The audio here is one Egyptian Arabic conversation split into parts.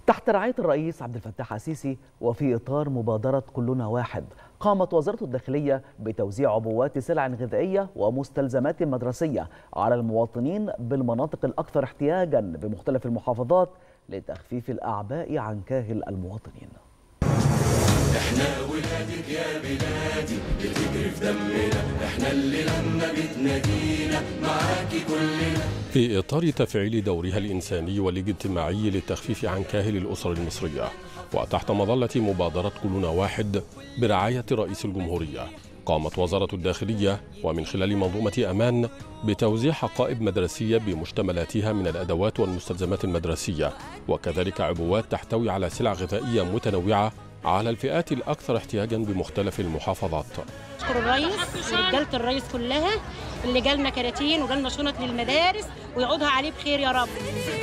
تحت رعاية الرئيس عبد الفتاح السيسي وفي إطار مبادرة كلنا واحد قامت وزارة الداخلية بتوزيع عبوات سلع غذائية ومستلزمات مدرسية على المواطنين بالمناطق الأكثر احتياجا بمختلف المحافظات لتخفيف الأعباء عن كاهل المواطنين احنا ولادك يا بلادي بتجري في دمنا احنا اللي لما بتنادينا معاكي كلنا في إطار تفعيل دورها الإنساني والاجتماعي للتخفيف عن كاهل الأسر المصرية وتحت مظلة مبادرة كلنا واحد برعاية رئيس الجمهورية قامت وزارة الداخلية ومن خلال منظومة أمان بتوزيع حقائب مدرسية بمشتملاتها من الأدوات والمستلزمات المدرسية وكذلك عبوات تحتوي على سلع غذائية متنوعة على الفئات الأكثر احتياجا بمختلف المحافظات اشكر الرئيس ورجاله الرئيس كلها اللي جالنا كراتين وجالنا شنط للمدارس ويعودها عليه بخير يا رب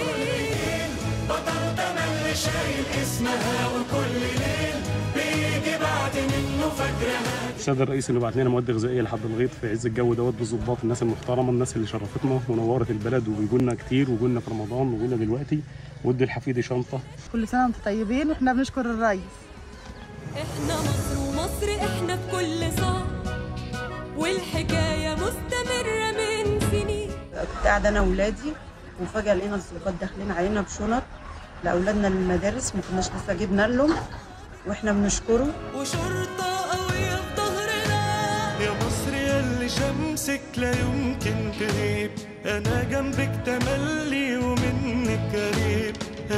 بطل تملي شايل اسمها وكل ليل بيجي بعد منه فجرها السيد الرئيس اللي بعت لنا مواد غذائيه لحد الغيط في عز الجو دوت بالظباط الناس المحترمه الناس اللي شرفتنا ونورت البلد وبيجوا لنا كتير وجوا لنا في رمضان وجوا لنا دلوقتي ودي الحفيدي شنطه كل سنه وانتم طيبين واحنا بنشكر الرئيس احنا مصر ومصر احنا في كل صعب والحكايه مستمره من سنين كنت قاعده انا واولادي وفجاه لقينا الظباط داخلين علينا بشنط لاولادنا للمدارس ما كناش لسه جبنا لهم واحنا بنشكره وشرطه قويه في ظهرنا يا مصر يلي شمسك لا يمكن تغيب انا جنبك تملي ومنك قريب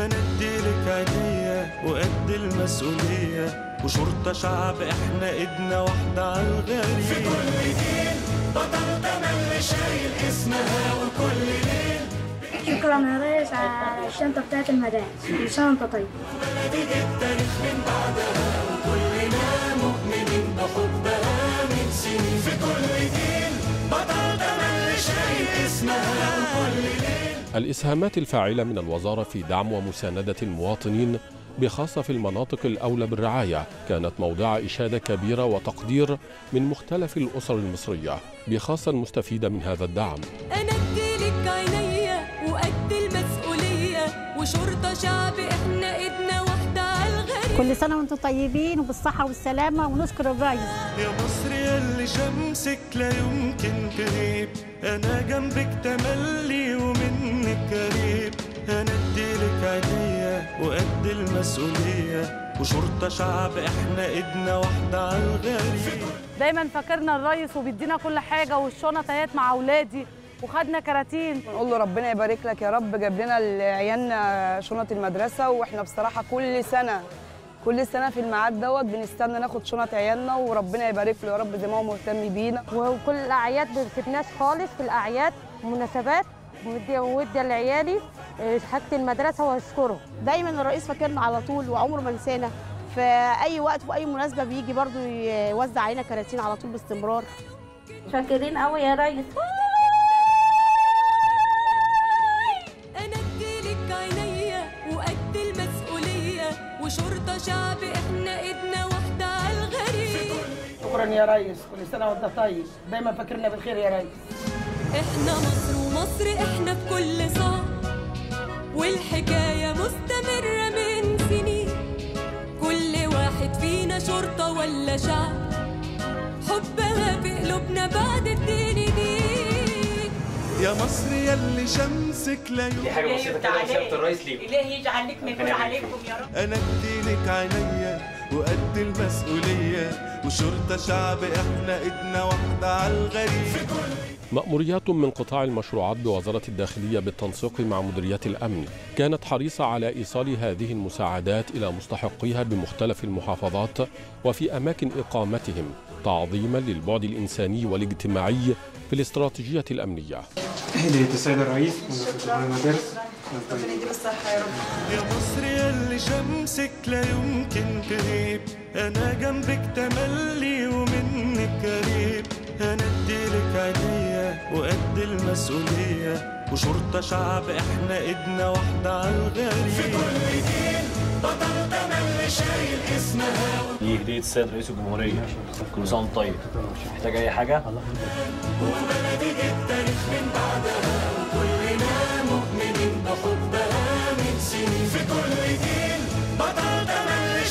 هنديلك عينيا وقد المسؤولية وشرطة شعب احنا ايدنا واحدة على الغريب في كل جيل بطل تملي شايل اسمها وكل ليل شكرا يا ريس على الشنطة بتاعت المدارس كل سنة وانت طيب بلدي التاريخ من بعدها وكلنا مؤمنين بحبها من سنين في كل جيل بطل تملي شايل اسمها وكل ليل الإسهامات الفاعلة من الوزارة في دعم ومساندة المواطنين بخاصة في المناطق الأولى بالرعاية كانت موضع إشادة كبيرة وتقدير من مختلف الأسر المصرية بخاصة المستفيدة من هذا الدعم انا اديلك عينيا وقد المسؤوليه وشرطه شعب احنا ايدنا واحده على الغريب كل سنه وانتم طيبين وبالصحه والسلامه ونشكر الرئيس يا مصر يلي شمسك لا يمكن تغيب انا جنبك تملي ومنك قريب هنديلك عينيا وقد المسؤولية وشرطة شعب احنا ايدنا واحدة على الغريب دايما فاكرنا الريس وبيدينا كل حاجه والشنط اهيت مع اولادي وخدنا كراتين نقول له ربنا يبارك لك يا رب جاب لنا لعيالنا شنط المدرسه واحنا بصراحه كل سنه كل سنه في الميعاد دوت بنستنى ناخد شنط عيالنا وربنا يبارك له يا رب زي ما هو مهتم بينا وكل الاعياد ما بتسيبناش خالص في الاعياد ومناسبات ودي ودي لعيالي آه، حاجه المدرسه واشكره دايما الرئيس فاكرنا على طول وعمره ما نسانا في اي وقت في اي مناسبه بيجي برضو يوزع علينا كراتين على طول باستمرار شاكرين قوي يا ريس انا اديلك عينيا وقد المسؤوليه وشرطه شعب احنا ايدنا واحده على الغريب شكرا يا ريس كل سنه وانت طيب دايما فاكرنا بالخير يا ريس احنا مصر ومصر احنا في كل صعب والحكاية مستمرة من سنين كل واحد فينا شرطة ولا شعب حبها في قلوبنا بعد الدين دين يا مصر يلي شمسك لا يمكن حاجه بسيطه كده وسياده الرئيس ليه الهي يجعل لك ما يكون عليكم يا رب انا اديلك عينيا وقد المسؤولية وشرطة شعب احنا ايدنا واحدة على الغريب في كل مأموريات من قطاع المشروعات بوزارة الداخلية بالتنسيق مع مديريات الأمن كانت حريصة على إيصال هذه المساعدات إلى مستحقيها بمختلف المحافظات وفي أماكن إقامتهم تعظيما للبعد الإنساني والاجتماعي في الاستراتيجية الأمنية هدية السيد الرئيس من المدارس ربنا يديله الصحه يا رب يا مصر يلي شمسك لا يمكن تغيب انا جنبك تملي ومنك قريب هنديلك عينيا وقد المسؤولية وشرطة شعب احنا ايدنا واحدة على الغريب في كل جيل بطل تملي شايل اسمها دي هديه السيد رئيس الجمهوريه كل سنه وانت طيب محتاج اي حاجه وبلدي التاريخ من بعدها وكلنا مؤمنين بحبها من سنين في كل جيل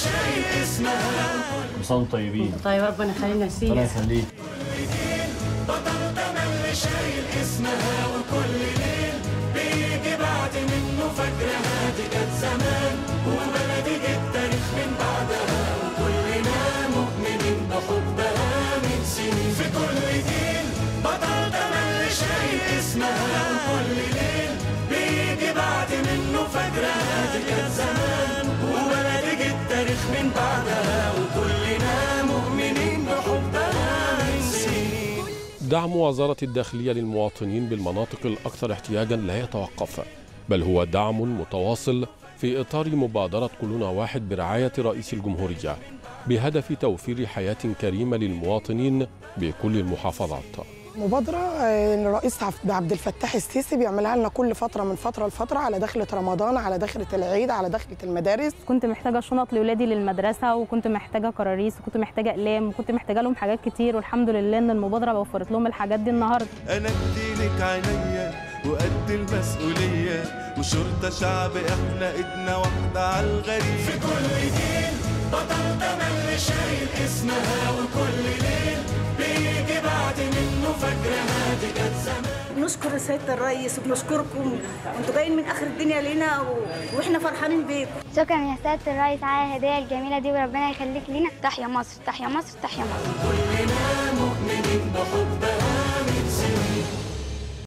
شايل اسمها كل سنه وانتم طيبين طيب ربنا يخلينا ربنا نسيك يخليك بطل تملي شايل اسمها وكل ليل بيجي بعد منه فاكرها دي كانت زمان وبلدي جه التاريخ من بعدها وكلنا مؤمنين بحبها من سنين في كل جيل بطل تملي شايل اسمها وكل ليل بيجي بعد منه فاكرها دي كانت زمان وبلدي جه التاريخ من بعدها وكلنا مؤمنين بحبها من سنين دعم وزارة الداخلية للمواطنين بالمناطق الأكثر احتياجا لا يتوقف بل هو دعم متواصل في إطار مبادرة كلنا واحد برعاية رئيس الجمهورية بهدف توفير حياة كريمة للمواطنين بكل المحافظات مبادرة آه، الرئيس عبد عبد الفتاح السيسي بيعملها لنا كل فترة من فترة لفترة على دخلة رمضان على دخلة العيد على دخلة المدارس كنت محتاجه شنط لاولادي للمدرسه وكنت محتاجه كراريس وكنت محتاجه اقلام وكنت محتاجه لهم حاجات كتير والحمد لله ان المبادره وفرت لهم الحاجات دي النهارده انا اديلك عينيا وقد المسؤوليه وشرطه شعب احنا ايدنا واحده على الغريب في كل جيل بطل تملي شايل اسمها وكل ليل بيجي بعد منه فاكرها دي كانت زمان نشكر سيادة الرئيس وبنشكركم انتوا جايين من اخر الدنيا لينا و... واحنا فرحانين بيكم شكرا يا سيادة الرئيس على الهدية الجميلة دي وربنا يخليك لينا تحيا مصر تحيا مصر تحيا مصر كلنا مؤمنين بحب